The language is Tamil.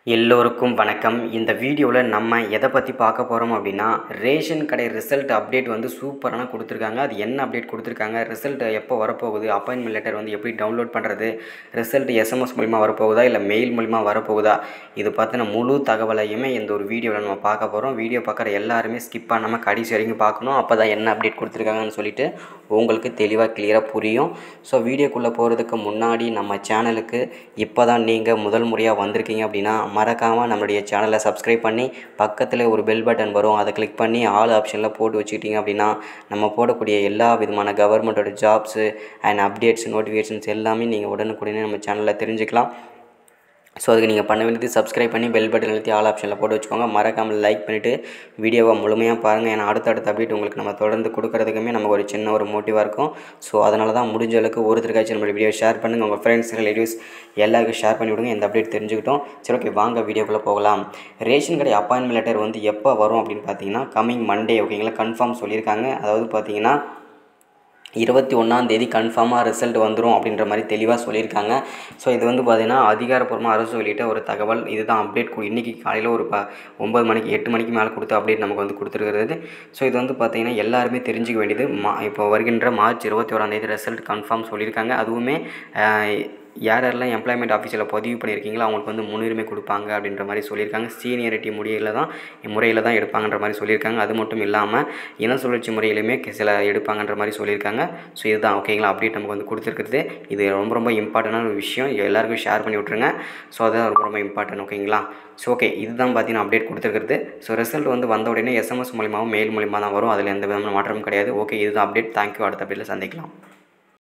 எல்லோருக்கும் வணக்கம் இந்த வீடியோவில் நம்ம எதை பற்றி பார்க்க போகிறோம் அப்படின்னா ரேஷன் கடை ரிசல்ட் அப்டேட் வந்து சூப்பரான கொடுத்துருக்காங்க அது என்ன அப்டேட் கொடுத்துருக்காங்க ரிசல்ட் எப்போ வரப்போகுது அப்பாயின்மெண்ட் லெட்டர் வந்து எப்படி டவுன்லோட் பண்ணுறது ரிசல்ட் எஸ்எம்எஸ் மூலிமா வரப்போகுதா இல்லை மெயில் மூலிமா வரப்போகுதா இது பற்றின முழு தகவலையுமே இந்த ஒரு வீடியோவில் நம்ம பார்க்க போகிறோம் வீடியோ பார்க்குற எல்லாருமே ஸ்கிப் பண்ணாமல் கடைசி வரைக்கும் பார்க்கணும் அப்போ தான் என்ன அப்டேட் கொடுத்துருக்காங்கன்னு சொல்லிட்டு உங்களுக்கு தெளிவாக கிளியராக புரியும் ஸோ வீடியோக்குள்ளே போகிறதுக்கு முன்னாடி நம்ம சேனலுக்கு இப்போ தான் நீங்கள் முதல் முறையாக வந்திருக்கீங்க அப்படின்னா மறக்காமல் நம்மளுடைய சேனலை சப்ஸ்கிரைப் பண்ணி பக்கத்தில் ஒரு பெல் பட்டன் வரும் அதை கிளிக் பண்ணி ஆல் ஆப்ஷனில் போட்டு வச்சுக்கிட்டீங்க அப்படின்னா நம்ம போடக்கூடிய எல்லா விதமான கவர்மெண்ட்டோட ஜாப்ஸு அண்ட் அப்டேட்ஸ் நோட்டிஃபிகேஷன்ஸ் எல்லாமே நீங்கள் உடனுக்குடனே நம்ம சேனலில் தெரிஞ்சுக்கலாம் ஸோ அதுக்கு நீங்கள் பண்ண வேண்டியது சப்ஸ்கிரைப் பண்ணி பெல் பட்டன் அழுத்தி ஆல் ஆப்ஷனில் போட்டு வச்சுக்கோங்க மறக்காமல் லைக் பண்ணிவிட்டு வீடியோவை முழுமையாக பாருங்கள் ஏன்னா அடுத்தடுத்த அப்டேட் உங்களுக்கு நம்ம தொடர்ந்து கொடுக்குறதுக்குமே நமக்கு ஒரு சின்ன ஒரு மோட்டிவாக இருக்கும் ஸோ அதனால தான் முடிஞ்ச அளவுக்கு ஒருத்தருக்காச்சும் நம்மளுடைய வீடியோ ஷேர் பண்ணுங்கள் உங்கள் ஃப்ரெண்ட்ஸ் ரிலேட்டிவ்ஸ் எல்லாருக்கும் ஷேர் பண்ணி விடுங்க இந்த அப்டேட் தெரிஞ்சுக்கிட்டோம் சரி ஓகே வாங்க வீடியோக்குள்ளே போகலாம் ரேஷன் கடை அப்பாயின்மெண்ட் லெட்டர் வந்து எப்போ வரும் அப்படின்னு பார்த்தீங்கன்னா கம்மிங் மண்டே ஓகேங்களா கன்ஃபார்ம் சொல்லியிருக்காங்க அதாவது பார்த்தீங்கன்னா இருபத்தி ஒன்றாந்தேதி கன்ஃபார்மாக ரிசல்ட் வந்துடும் அப்படின்ற மாதிரி தெளிவாக சொல்லியிருக்காங்க ஸோ இது வந்து பார்த்திங்கன்னா அதிகாரப்பூர்வமாக அரசு வெளியிட்ட ஒரு தகவல் இதுதான் அப்டேட் இன்றைக்கி காலையில் ஒரு ப ஒம்பது மணிக்கு எட்டு மணிக்கு மேலே கொடுத்த அப்டேட் நமக்கு வந்து கொடுத்துருக்கிறது ஸோ இது வந்து பார்த்திங்கன்னா எல்லாருமே தெரிஞ்சுக்க வேண்டியது மா இப்போ வருகின்ற மார்ச் இருபத்தி ஓராந்தேதி ரிசல்ட் கன்ஃபார்ம் சொல்லியிருக்காங்க அதுவுமே யார் யாரெல்லாம் எம்ப்ளாய்மெண்ட் ஆஃபீஸில் பதிவு பண்ணியிருக்கீங்களோ அவங்களுக்கு வந்து முன்னுரிமை கொடுப்பாங்க அப்படின்ற மாதிரி சொல்லியிருக்காங்க சீனியரிட்டி முறையில் தான் முறையில் தான் எடுப்பாங்கன்ற மாதிரி சொல்லியிருக்காங்க அது மட்டும் இல்லாமல் இன சுழற்சி முறையிலுமே சில எடுப்பாங்கன்ற மாதிரி சொல்லியிருக்காங்க ஸோ இதுதான் ஓகேங்களா அப்டேட் நமக்கு வந்து கொடுத்துருக்குறது இது ரொம்ப ரொம்ப இம்பார்ட்டண்டான ஒரு விஷயம் எல்லாருக்கும் ஷேர் பண்ணி விட்ருங்க ஸோ அதுதான் ரொம்ப ரொம்ப இம்பார்ட்டன்ட் ஓகேங்களா ஸோ ஓகே இதுதான் பார்த்தீங்கன்னா அப்டேட் கொடுத்துருக்குறது ஸோ ரிசல்ட் வந்து வந்த உடனே எஸ்எம்எஸ் மூலியமாகவும் மெயில் மூலியமாக தான் வரும் அதில் எந்த விதமான மாற்றமும் கிடையாது ஓகே இதுதான் அப்டேட் தேங்க்யூ அடுத்த அப்டேட்டில் சந்திக்கலாம்